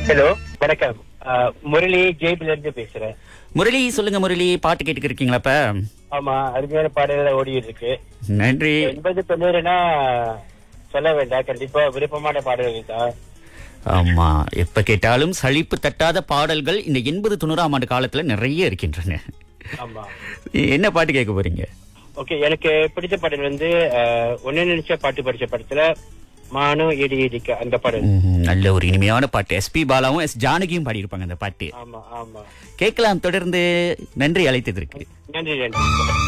hello வணக்கம் அஹ், முரளி ஜேபில இருந்து பேசுறேன் முரளி சொல்லுங்க முரளி பாட்டு கேட்டுக்கு இருக்கீங்களா இப்ப ஆமா அருமையான பாடல்கள் ஓடிட்டு இருக்கு நன்றி எண்பது தொண்ணூறுனா சொல்ல வேண்டாம் கண்டிப்பா விருப்பமான பாடல்கள் தான் ஆமா எப்ப கேட்டாலும் சலிப்பு தட்டாத பாடல்கள் இந்த எண்பது தொண்ணூறாம் ஆண்டு காலத்துல நிறைய இருக்கின்றன ஆமா என்ன பாட்டு கேட்க போறீங்க ஓகே எனக்கு பிடிச்ச பாடல் வந்து அஹ், ஒன்னு நினைச்ச பாட்டு படிச்ச படத்துல மானோ இடி இடிக்க அந்த பாடல் ம், நல்ல ஒரு இனிமையான பாட்டு எஸ்பி பாலாவும் எஸ் ஜானகியும் பாடியிருப்பாங்க அந்த பாட்டு ஆமா ஆமா கேட்கலாம் தொடர்ந்து நன்றி அழைத்ததற்கு நன்றி நன்றி